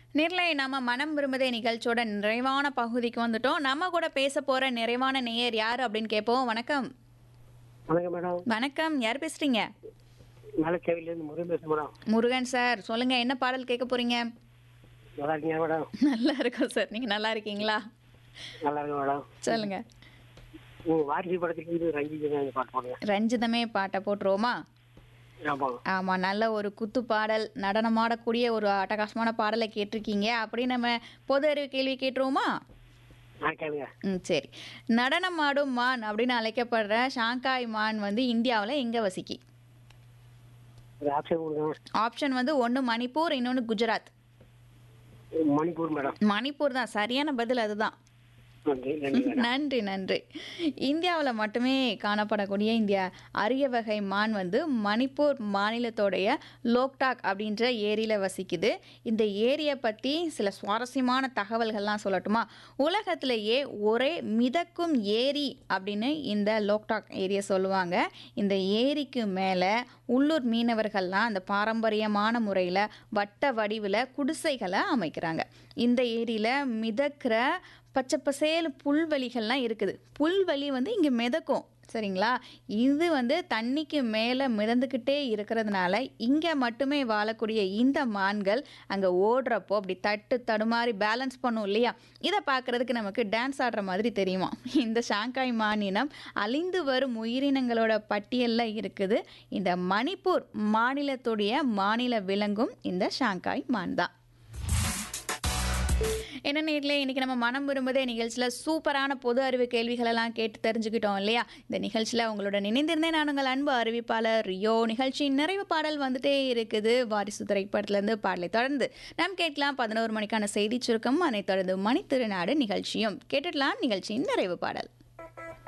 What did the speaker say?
நேர்ல நம்ம மனம் விரும்புதே நிகழ்ச்சியோட நிறைவான பகுதிக்கு வந்துட்டோம் நம்ம கூட பேச போற நிறைவான நேயர் யார் அப்படின்னு கேட்போம் வணக்கம் வணக்கம் மேடம் வணக்கம் யார் பேசுறீங்க மேலச்சேவிலேருந்து முருகன் பேசுகிறேன் மேடம் முருகன் சார் சொல்லுங்க என்ன பாடல் கேட்க போறீங்க நல்லா இருக்கீங்க மேடம் நல்லா இருக்கும் சார் நீங்க நல்லா இருக்கீங்களா நல்லா இருக்கு மேடம் சொல்லுங்க உங்கள் வாரிசு படத்துலேருந்து ரஞ்சித் அந்த பாட்டு போடுங்க ரஞ்சிதமே பாட்டை போட்டுருவோமா ஆமாம் ஆமா நல்ல ஒரு குத்து பாடல் நடனமாடக்கூடிய ஒரு அட்டகாசமான பாடலை கேட்டிருக்கீங்க அப்படி நம்ம பொது அறிவு கேள்வி கேட்டுருவோமா நான் கேளுங்க ம் சரி நடனமாடும் மான் அப்படின்னு அழைக்கப்படுற ஷாங்காய் மான் வந்து இந்தியாவில் எங்கே வசிக்கி ஒரு ஆப்ஷன் கொடுங்க ஆப்ஷன் வந்து ஒன்று மணிப்பூர் இன்னொன்று குஜராத் மணிப்பூர் மேடம் மணிப்பூர் தான் சரியான பதில் அதுதான் நன்றி நன்றி மேடம் நன்றி நன்றி இந்தியாவில் மட்டுமே காணப்படக்கூடிய இந்த அரிய வகை மான் வந்து மணிப்பூர் மாநிலத்தோடைய லோக்டாக் அப்படின்ற ஏரியில் வசிக்குது இந்த ஏரியை பற்றி சில சுவாரஸ்யமான தகவல்கள்லாம் சொல்லட்டுமா உலகத்திலேயே ஒரே மிதக்கும் ஏரி அப்படின்னு இந்த லோக்டாக் ஏரியை சொல்லுவாங்க இந்த ஏரிக்கு மேலே உள்ளூர் மீனவர்கள்லாம் அந்த பாரம்பரியமான முறையில் வட்ட வடிவில் குடிசைகளை அமைக்கிறாங்க இந்த ஏரியில் மிதக்கிற பச்சை பசேல் புல்வெளிகள்லாம் இருக்குது புல்வெளி வந்து இங்கே மிதக்கும் சரிங்களா இது வந்து தண்ணிக்கு மேலே மிதந்துக்கிட்டே இருக்கிறதுனால இங்கே மட்டுமே வாழக்கூடிய இந்த மான்கள் அங்கே ஓடுறப்போ அப்படி தட்டு தடுமாறி பேலன்ஸ் பண்ணும் இல்லையா இதை பார்க்குறதுக்கு நமக்கு டான்ஸ் ஆடுற மாதிரி தெரியுமா இந்த ஷாங்காய் மானினம் அழிந்து வரும் உயிரினங்களோட பட்டியலில் இருக்குது இந்த மணிப்பூர் மாநிலத்துடைய மாநில விலங்கும் இந்த ஷாங்காய் மான் தான் என்ன நேரில் இன்னைக்கு நம்ம மனம் விரும்புதே நிகழ்ச்சியில் சூப்பரான பொது அறிவு கேள்விகளெல்லாம் கேட்டு தெரிஞ்சுக்கிட்டோம் இல்லையா இந்த நிகழ்ச்சியில் உங்களோட நினைந்திருந்தேன் நான் உங்கள் அன்பு அறிவிப்பாளர் ரியோ நிகழ்ச்சியின் நிறைவு பாடல் வந்துட்டே இருக்குது வாரிசு திரைப்படத்திலேருந்து பாடலை தொடர்ந்து நாம் கேட்கலாம் பதினோரு மணிக்கான செய்தி சுருக்கம் அதனைத் தொடர்ந்து மணித்திருநாடு நிகழ்ச்சியும் கேட்டுடலாம் நிகழ்ச்சியின் நிறைவு பாடல்